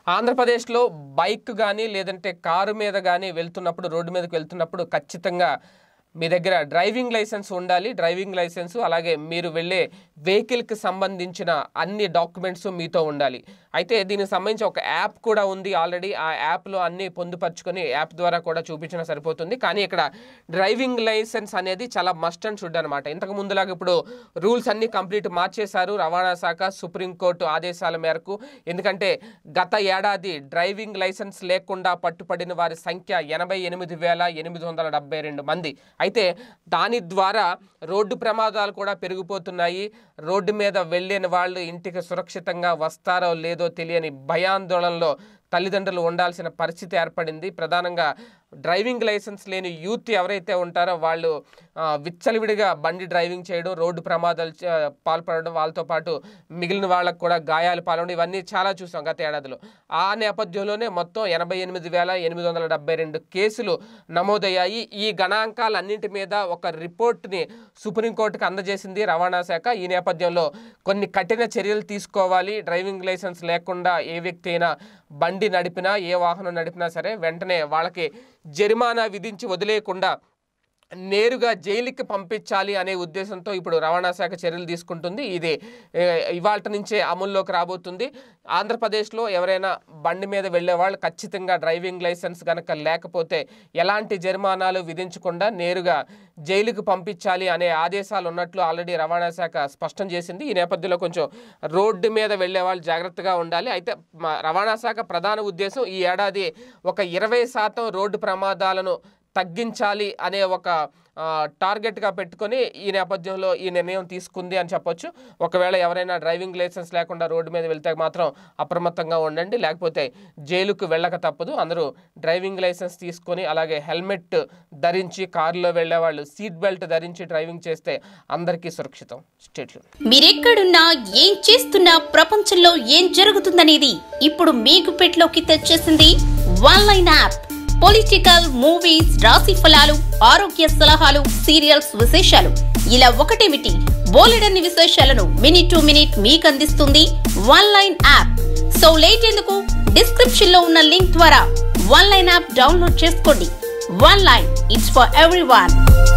ఆంధ్రప్రదేశ్లో బైక్ కానీ లేదంటే కారు మీద కానీ వెళ్తున్నప్పుడు రోడ్డు మీదకి వెళ్తున్నప్పుడు ఖచ్చితంగా మీ దగ్గర డ్రైవింగ్ లైసెన్స్ ఉండాలి డ్రైవింగ్ లైసెన్స్ అలాగే మీరు వెళ్ళే వెహికల్కి సంబంధించిన అన్ని డాక్యుమెంట్స్ మీతో ఉండాలి అయితే దీనికి సంబంధించి ఒక యాప్ కూడా ఉంది ఆల్రెడీ ఆ యాప్లో అన్ని పొందుపరుచుకొని యాప్ ద్వారా కూడా చూపించినా సరిపోతుంది కానీ ఇక్కడ డ్రైవింగ్ లైసెన్స్ అనేది చాలా మస్ట్ అండ్ షుడ్ అనమాట ఇంతకు ముందులాగా ఇప్పుడు రూల్స్ అన్ని కంప్లీట్ మార్చేశారు రవాణా శాఖ సుప్రీంకోర్టు ఆదేశాల మేరకు ఎందుకంటే గత ఏడాది డ్రైవింగ్ లైసెన్స్ లేకుండా పట్టుపడిన వారి సంఖ్య ఎనభై ఎనిమిది వేల ఎనిమిది వందల డెబ్బై రెండు మంది అయితే దాని ద్వారా రోడ్డు ప్రమాదాలు కూడా పెరిగిపోతున్నాయి రోడ్డు మీద వెళ్ళిన వాళ్ళు ఇంటికి సురక్షితంగా వస్తారో లేదో తెలియని భయాందోళనలో తల్లిదండ్రులు ఉండాల్సిన పరిస్థితి ఏర్పడింది ప్రధానంగా డ్రైవింగ్ లైసెన్స్ లేని యూత్ ఎవరైతే ఉంటారో వాళ్ళు ఆ, విచ్చలవిడిగా బండి డ్రైవింగ్ చేయడం రోడ్డు ప్రమాదాలు చ- పాల్పడడం వాళ్ళతో పాటు మిగిలిన వాళ్ళకు కూడా గాయాలు పాలవడం ఇవన్నీ చాలా చూసాం గత ఏడాదిలో ఆ నేపథ్యంలోనే మొత్తం ఎనభై ఎనిమిది వేల ఎనిమిది వందల డెబ్బై రెండు కేసులు నమోదయ్యాయి ఈ గణాంకాలన్నింటి మీద ఒక రిపోర్ట్ని సుప్రీంకోర్టుకు అందజేసింది రవాణా శాఖ ఈ నేపథ్యంలో కొన్ని కఠిన చర్యలు తీసుకోవాలి డ్రైవింగ్ లైసెన్స్ లేకుండా ఏ వ్యక్తి అయినా బండి నడిపినా ఏ వాహనం నడిపినా సరే వెంటనే వాళ్ళకి జరిమానా విధించి వదిలేయకుండా నేరుగా జైలుకి పంపించాలి అనే ఉద్దేశంతో ఇప్పుడు రవాణా శాఖ చర్యలు తీసుకుంటుంది ఇది ఇవాళ నుంచే అమల్లోకి రాబోతుంది ఆంధ్రప్రదేశ్లో ఎవరైనా బండి మీద వెళ్ళే వాళ్ళు ఖచ్చితంగా డ్రైవింగ్ లైసెన్స్ కనుక లేకపోతే ఎలాంటి జరిమానాలు విధించకుండా నేరుగా జైలుకు పంపించాలి అనే ఆదేశాలు ఉన్నట్లు ఆల్రెడీ రవాణా శాఖ స్పష్టం చేసింది ఈ నేపథ్యంలో కొంచెం రోడ్డు మీద వెళ్ళే వాళ్ళు జాగ్రత్తగా ఉండాలి అయితే మా రవాణా శాఖ ప్రధాన ఉద్దేశం ఈ ఏడాది ఒక ఇరవై శాతం రోడ్డు ప్రమాదాలను తగ్గించాలి అనే ఒక ఆ, టార్గెట్గా పెట్టుకొని ఈ నేపథ్యంలో ఈ నిర్ణయం తీసుకుంది అని చెప్పొచ్చు ఒకవేళ ఎవరైనా డ్రైవింగ్ లైసెన్స్ లేకుండా రోడ్డు మీద వెళ్తే మాత్రం అప్రమత్తంగా ఉండండి లేకపోతే జైలుకు వెళ్ళక తప్పదు అందరూ డ్రైవింగ్ లైసెన్స్ తీసుకొని అలాగే హెల్మెట్ ధరించి కారులో వెళ్ళే వాళ్ళు సీట్ బెల్ట్ ధరించి డ్రైవింగ్ చేస్తే అందరికీ సురక్షితం స్టేట్ మీరెక్కడున్నా ఏం చేస్తున్నా ప్రపంచంలో ఏం జరుగుతుందనేది ఇప్పుడు మీ గుప్పెట్లోకి తెచ్చేసింది one line app political movies రాశి ఫలాలు ఆరోగ్య సలహాలు సీరియల్స్ విశేషాలు ఇలా ఒకటేమిటి బోలెడన్ని విశేషాలను మినిట్ టు మినిట్ మీకు అందిస్తుంది one line app so late ఎందుకు డిస్క్రిప్షన్ లో ఉన్న లింక్ ద్వారా వన్ లైన్ యాప్ డౌన్లోడ్ చేసుకోండి one line it's for every